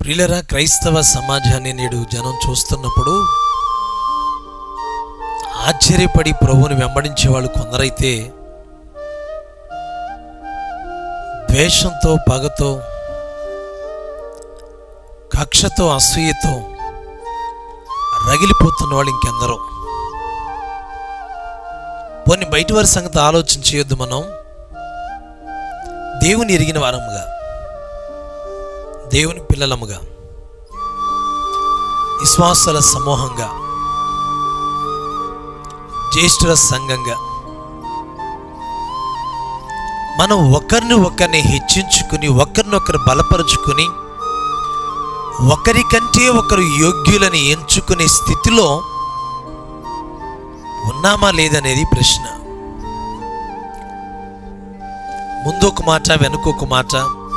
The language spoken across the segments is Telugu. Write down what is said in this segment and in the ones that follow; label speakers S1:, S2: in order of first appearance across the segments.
S1: ప్రియులరా క్రైస్తవ సమాజాన్ని నేడు జనం చూస్తున్నప్పుడు ఆశ్చర్యపడి ప్రభువుని వెంబడించే వాళ్ళు కొందరైతే ద్వేషంతో పగతో కక్షతో అసూయతో రగిలిపోతున్న వాళ్ళు ఇంకెందరో పోనీ బయటి వారి సంగతి ఆలోచన చేయొద్దు మనం దేవుని ఎరిగిన వారముగా దేవుని పిల్లలముగా విశ్వాసాల సమూహంగా జ్యేష్ఠుల సంఘంగా మనం ఒకరిని ఒకరిని హెచ్చించుకుని ఒకరినొకరు బలపరుచుకుని ఒకరికంటే ఒకరు యోగ్యులని ఎంచుకునే స్థితిలో ఉన్నామా లేదనేది ప్రశ్న ముందు ఒక మాట వెనుక ఒక మాట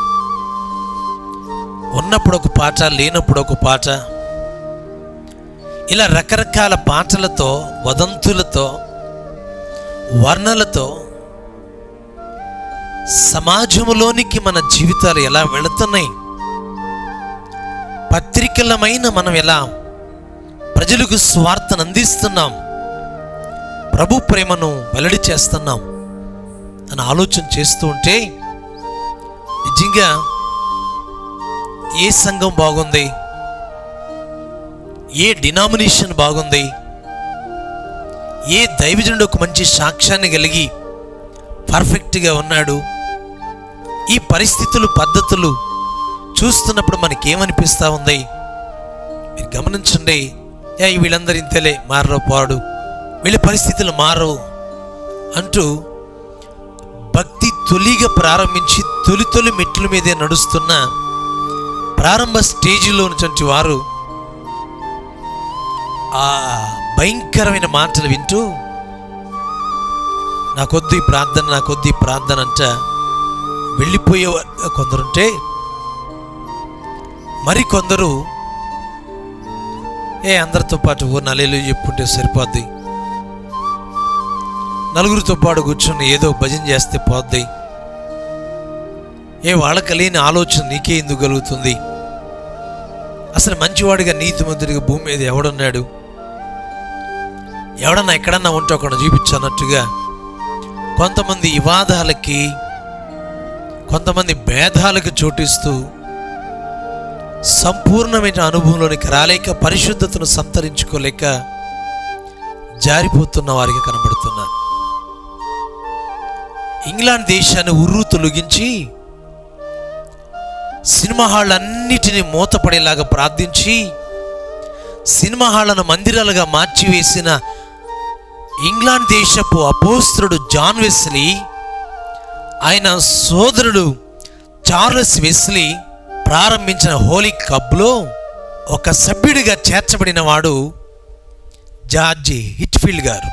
S1: ఉన్నప్పుడు ఒక పాట లేనప్పుడు ఒక పాట ఇలా రకరకాల పాటలతో వదంతులతో వర్ణలతో సమాజంలోనికి మన జీవితాలు ఎలా వెళుతున్నాయి పత్రికలమైన మనం ఎలా ప్రజలకు స్వార్థను అందిస్తున్నాం ప్రభు ప్రేమను వెల్లడి చేస్తున్నాం అని ఆలోచన చేస్తూ ఉంటే నిజంగా ఏ సంఘం బాగుంది ఏ డినామినేషన్ బాగుంది ఏ దైవజనుడు ఒక మంచి సాక్ష్యాన్ని కలిగి పర్ఫెక్ట్గా ఉన్నాడు ఈ పరిస్థితులు పద్ధతులు చూస్తున్నప్పుడు మనకేమనిపిస్తూ ఉంది మీరు గమనించండి ఏ వీళ్ళందరూ ఇంతలే మారో పోడు వీళ్ళ పరిస్థితులు మారవు అంటూ భక్తి తొలిగా ప్రారంభించి తొలి తొలి మెట్ల మీదే నడుస్తున్న ప్రారంభ స్టేజిలో ఉన్నటువంటి వారు ఆ భయంకరమైన మాటలు వింటూ నాకొద్దు ఈ ప్రార్థన నాకొద్దు ఈ ప్రార్థన అంట వెళ్ళిపోయే కొందరుంటే మరి కొందరు ఏ అందరితో పాటు ఓ నలేలు చెప్పుంటే సరిపోద్ది నలుగురితో పాటు కూర్చొని ఏదో భజన చేస్తే పోద్ది ఏ వాళ్ళకి లేని ఆలోచన నీకే ఎందుకు కలుగుతుంది అసలు మంచివాడిగా నీతిమంతుడిగా భూమి మీద ఎవడున్నాడు ఎవడన్నా ఎక్కడన్నా ఉంటే ఒకడు చూపించన్నట్టుగా కొంతమంది వివాదాలకి కొంతమంది భేదాలకు చోటిస్తూ సంపూర్ణమైన అనుభవంలోనికి రాలేక పరిశుద్ధతను సంతరించుకోలేక జారిపోతున్న వారికి కనబడుతున్నారు ఇంగ్లాండ్ దేశాన్ని ఉర్రు తొలగించి సినిమా హాళ్ళన్నిటినీ మూతపడేలాగా ప్రార్థించి సినిమా హాళ్లను మందిరాలుగా మార్చివేసిన ఇంగ్లాండ్ దేశపు అపోస్త్రుడు జాన్ వెస్లీ ఆయన సోదరుడు చార్లెస్ వెస్లీ ప్రారంభించిన హోలీ క్లబ్లో ఒక సభ్యుడిగా చేర్చబడిన వాడు జార్జి హిట్ఫీల్డ్ గారు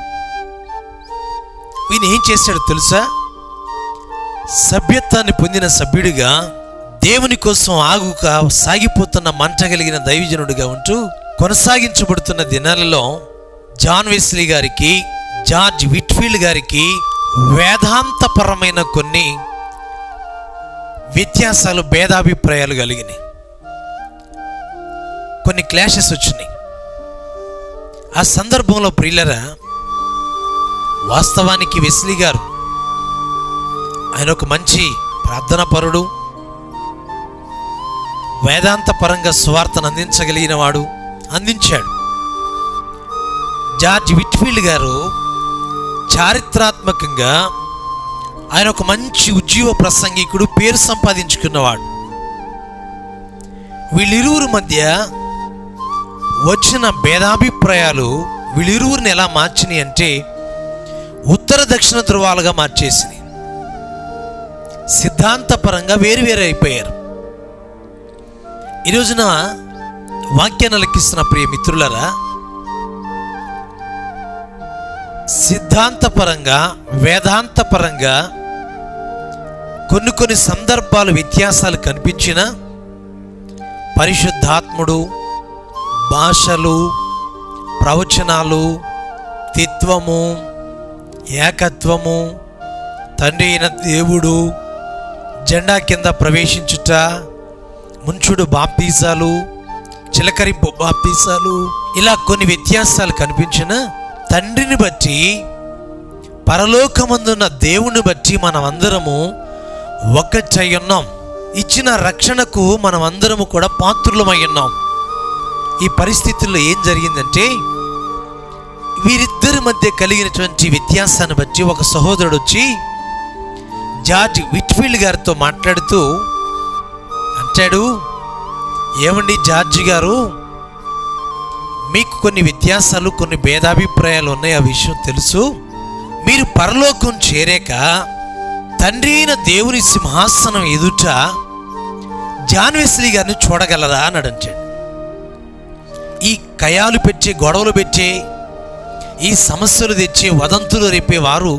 S1: ఈయన ఏం చేశాడు తెలుసా సభ్యత్వాన్ని పొందిన సభ్యుడిగా దేవుని కోసం ఆగుక సాగిపోతున్న మంట కలిగిన దైవజనుడిగా ఉంటూ కొనసాగించబడుతున్న దినాలలో జాన్ వెస్లీ గారికి జార్జ్ విట్ఫీల్డ్ గారికి వేదాంతపరమైన కొన్ని వ్యత్యాసాలు భేదాభిప్రాయాలు కలిగినాయి కొన్ని క్లాషెస్ వచ్చినాయి ఆ సందర్భంలో ప్రియులరా వాస్తవానికి వెస్లీ గారు ఆయన ఒక మంచి ప్రార్థనా పరుడు వేదాంత పరంగా సువార్తను అందించగలిగిన వాడు అందించాడు జార్జ్ విట్ఫీల్డ్ గారు చారిత్రాత్మకంగా ఆయన ఒక మంచి ఉజ్జీవ ప్రసంగికుడు పేరు సంపాదించుకున్నవాడు వీళ్ళిరువురి మధ్య వచ్చిన భేదాభిప్రాయాలు వీళ్ళిరువురిని ఎలా మార్చినాయి అంటే ఉత్తర దక్షిణ ధృవాలుగా మార్చేసినాయి సిద్ధాంతపరంగా వేరు వేరు అయిపోయారు ఈ రోజున వాక్యాన్ని లెక్కిస్తున్న ప్రియ మిత్రులరా సిద్ధాంతపరంగా వేదాంతపరంగా కొన్ని కొన్ని సందర్భాలు వ్యత్యాసాలు కనిపించిన పరిశుద్ధాత్ముడు భాషలు ప్రవచనాలు తిత్వము ఏకత్వము తండ్రి అయిన దేవుడు జెండా కింద ప్రవేశించుట ముంచుడు బాప్తీసాలు చిలకరింపు బాప్తీసాలు ఇలా కొన్ని వ్యత్యాసాలు కనిపించిన తండ్రిని బట్టి పరలోకమందున్న దేవుని బట్టి మనమందరము ఒక్కటై ఉన్నాం ఇచ్చిన రక్షణకు మనమందరము కూడా పాత్రులమై ఉన్నాం ఈ పరిస్థితుల్లో ఏం జరిగిందంటే వీరిద్దరి మధ్య కలిగినటువంటి వ్యత్యాసాన్ని బట్టి ఒక సహోదరుడు వచ్చి జార్జ్ విట్ఫీల్డ్ గారితో మాట్లాడుతూ అంటాడు ఏమండి జార్జి గారు మీకు కొన్ని వ్యత్యాసాలు కొన్ని భేదాభిప్రాయాలు ఉన్నాయి ఆ విషయం తెలుసు మీరు పరలోకం చేరాక తండ్రి అయిన దేవుని సింహాసనం ఎదుట జాన్ వెస్లీ గారిని చూడగలరా అని అడిచాడు ఈ కయాలు పెట్టే గొడవలు పెట్టే ఈ సమస్యలు తెచ్చే వదంతులు రేపే వారు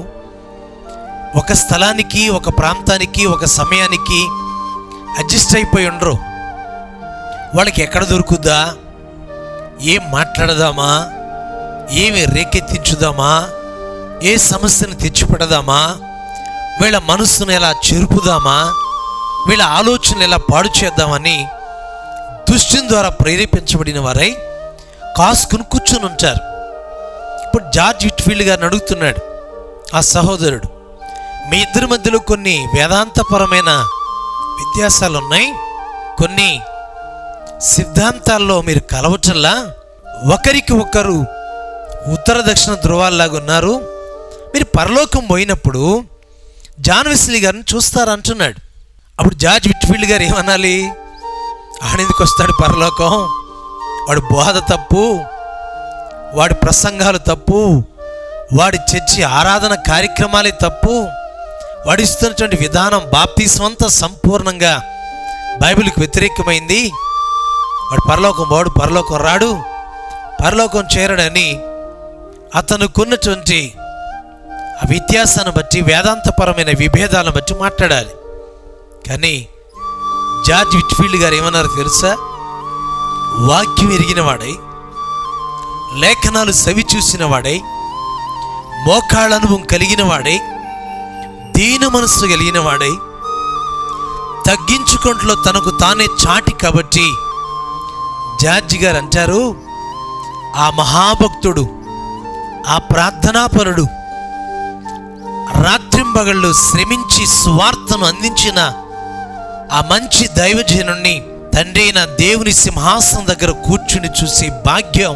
S1: ఒక స్థలానికి ఒక ప్రాంతానికి ఒక సమయానికి అడ్జస్ట్ అయిపోయి ఉండరు వాళ్ళకి ఎక్కడ దొరుకుద్దా ఏం మాట్లాడదామా ఏమి రేకెత్తించుదామా ఏ సమస్యను తెచ్చిపెడదామా వీళ్ళ మనస్సును ఎలా చెరుపుదామా వీళ్ళ ఆలోచనలు ఎలా పాడు చేద్దామని దుష్టిని ద్వారా ప్రేరేపించబడిన వారై కాసుకుని కూర్చొని ఉంటారు ఇప్పుడు జార్జ్ విట్ఫీల్డ్ గారిని అడుగుతున్నాడు ఆ సహోదరుడు మీ ఇద్దరి మధ్యలో కొన్ని వేదాంతపరమైన వ్యత్యాసాలు ఉన్నాయి కొన్ని సిద్ధాంతాల్లో మీరు కలవటల్లా ఒకరికి ఒకరు ఉత్తర దక్షిణ ధృవాల్లాగా ఉన్నారు మీరు పరలోకం పోయినప్పుడు జాన్ వెస్లీ గారిని చూస్తారంటున్నాడు అప్పుడు జార్జ్ విట్ఫీల్డ్ గారు ఏమనాలి ఆడెందుకు వస్తాడు పరలోకం వాడు బోధ తప్పు వాడి ప్రసంగాలు తప్పు వాడి చర్చి ఆరాధన కార్యక్రమాలే తప్పు వాడు ఇస్తున్నటువంటి విధానం బాప్తీస్మంతా సంపూర్ణంగా బైబిల్కి వ్యతిరేకమైంది వాడు పరలోకం వాడు పరలోకం రాడు పరలోకం చేరడని అతనుకున్నటువంటి ఆ వ్యత్యాసాన్ని బట్టి వేదాంతపరమైన విభేదాలను బట్టి మాట్లాడాలి కానీ జార్జ్ విట్ఫీల్డ్ గారు ఏమన్నారు తెలుసా వాక్యం ఎరిగిన వాడై లేఖనాలు సవి చూసిన వాడై మోకాళ్ళ అనుభవం కలిగిన వాడై దీన మనస్సు కలిగిన వాడై తగ్గించుకుంట్లో తనకు తానే చాటి కాబట్టి జార్జి గారు అంటారు ఆ మహాభక్తుడు ఆ ప్రార్థనాపరుడు రాత్రింబగళ్ళు శ్రమించి స్వార్థను అందించిన ఆ మంచి దైవజనుణ్ణి తండ్రి అయిన దేవుని సింహాసనం దగ్గర కూర్చుని చూసే భాగ్యం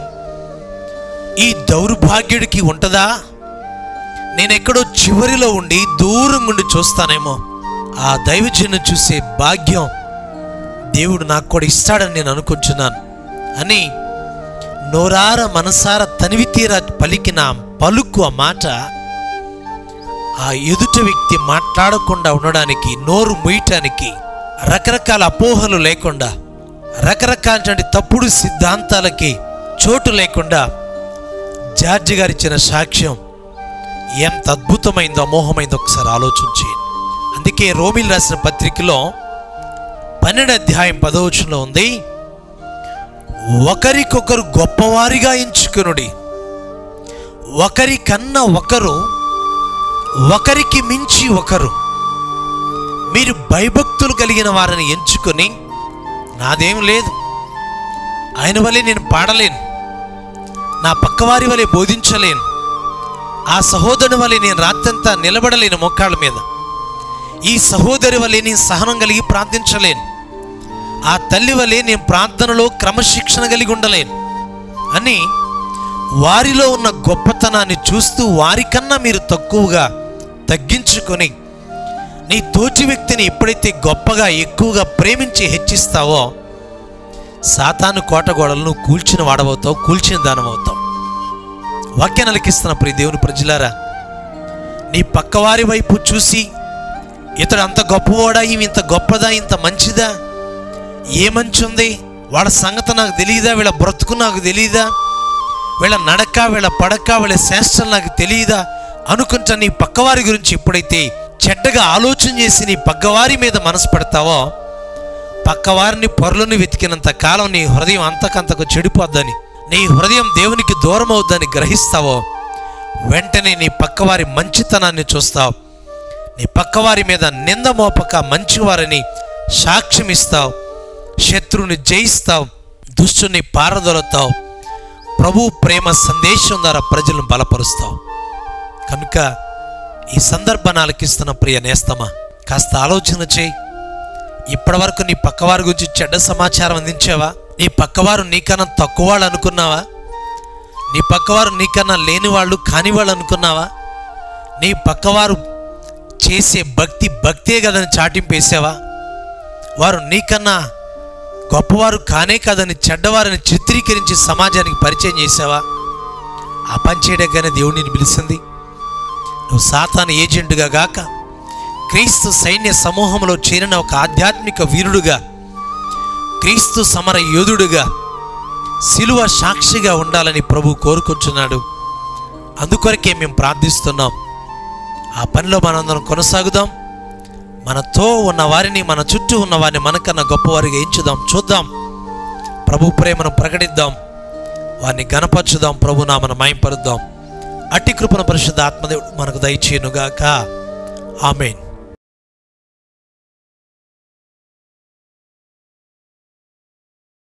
S1: ఈ దౌర్భాగ్యుడికి ఉంటదా నేనెక్కడో చివరిలో ఉండి దూరం ఉండి చూస్తానేమో ఆ దైవజను చూసే భాగ్యం దేవుడు నాకు కూడా ఇస్తాడని నేను అనుకుంటున్నాను అని నోరార మనసార తనివి తీర పలికిన పలుకు ఆ మాట ఆ ఎదుట వ్యక్తి మాట్లాడకుండా ఉండడానికి నోరు ముయ్యటానికి రకరకాల అపోహలు లేకుండా రకరకాలటువంటి తప్పుడు సిద్ధాంతాలకి చోటు లేకుండా జార్జి గారు ఇచ్చిన సాక్ష్యం ఎంత అద్భుతమైందో అమోహమైందో ఒకసారి ఆలోచించేయండి అందుకే రోమిల్ రాసిన పత్రికలో పన్నెండు అధ్యాయం పదవచనంలో ఉంది ఒకరికొకరు గొప్పవారిగా ఎంచుకునుడి ఒకరి కన్నా ఒకరు ఒకరికి మించి ఒకరు మీరు భయభక్తులు కలిగిన వారిని ఎంచుకొని నాదేం లేదు ఆయన వలె నేను పాడలేను నా పక్కవారి వలె బోధించలేను ఆ సహోదరుని వలె నేను రాత్రంతా నిలబడలేను మొక్కాళ్ళ మీద ఈ సహోదరి వలె నేను సహనం కలిగి ప్రార్థించలేను ఆ తల్లి వలె నేను ప్రార్థనలో క్రమశిక్షణ కలిగి ఉండలేను అని వారిలో ఉన్న గొప్పతనాన్ని చూస్తూ వారికన్నా మీరు తక్కువగా తగ్గించుకొని నీ తోటి వ్యక్తిని ఎప్పుడైతే గొప్పగా ఎక్కువగా ప్రేమించి హెచ్చిస్తావో సాతాను కోటగోడలను కూల్చిన వాడవవుతావు కూల్చిన దానమవుతావు వాక్యాన్ని అలికిస్తున్న ప్రియ దేవుని ప్రజలారా నీ పక్కవారి వైపు చూసి ఇతడు అంత గొప్పవాడా ఈమె ఇంత గొప్పదా ఇంత మంచిదా ఏ మంచి ఉంది వాళ్ళ సంగతి నాకు తెలియదా వీళ్ళ బ్రతుకు నాకు తెలియదా వీళ్ళ నడక వీళ్ళ పడక వీళ్ళ శాస్త్రం నాకు తెలియదా అనుకుంటా నీ పక్కవారి గురించి ఎప్పుడైతే చెడ్డగా ఆలోచన చేసి నీ పక్కవారి మీద మనసు పెడతావో పక్కవారిని పొరలను వెతికినంత కాలం నీ హృదయం అంతకంతకు చెడిపోద్దని నీ హృదయం దేవునికి దూరం అవుద్దని గ్రహిస్తావో వెంటనే నీ పక్కవారి మంచితనాన్ని చూస్తావు నీ పక్కవారి మీద నింద మోపక మంచివారిని సాక్ష్యం ఇస్తావు శత్రువుని జయిస్తావు దుష్టుని పారదొలుతావు ప్రభు ప్రేమ సందేశం ద్వారా ప్రజలను బలపరుస్తావు కనుక ఈ సందర్భాన్ని ఆలకిస్తున్న ప్రియ నేస్తమా కాస్త ఆలోచన చేయి ఇప్పటివరకు నీ పక్కవారి గురించి చెడ్డ సమాచారం అందించావా నీ పక్కవారు నీకన్నా తక్కువ వాళ్ళు అనుకున్నావా నీ పక్కవారు నీకన్నా లేని వాళ్ళు కాని వాళ్ళు అనుకున్నావా నీ పక్కవారు చేసే భక్తి భక్తే కదని చాటింపేసావా వారు నీకన్నా గొప్పవారు కానే కాదని చెడ్డవారిని చిత్రీకరించి సమాజానికి పరిచయం చేసావా ఆ పని చేయడంగానే దేవుడిని పిలిచింది నువ్వు సాతాను ఏజెంటుగా గాక క్రీస్తు సైన్య సమూహంలో చేరిన ఒక ఆధ్యాత్మిక వీరుడుగా క్రీస్తు సమర యోధుడుగా శిలువ సాక్షిగా ఉండాలని ప్రభు కోరుకుంటున్నాడు అందుకొరకే మేము ప్రార్థిస్తున్నాం ఆ పనిలో మనందరం కొనసాగుదాం మనతో ఉన్న వారిని మన చుట్టూ ఉన్న వారిని మనకన్నా గొప్పవారిగా ఎంచుదాం చూద్దాం ప్రభు ప్రేమను ప్రకటిద్దాం వారిని గణపరచుదాం ప్రభు నామను మాయంపరుద్దాం అట్టి కృపణ పరిశుద్ధ ఆత్మదేవుడు మనకు దయచేయనుగాక ఆమెన్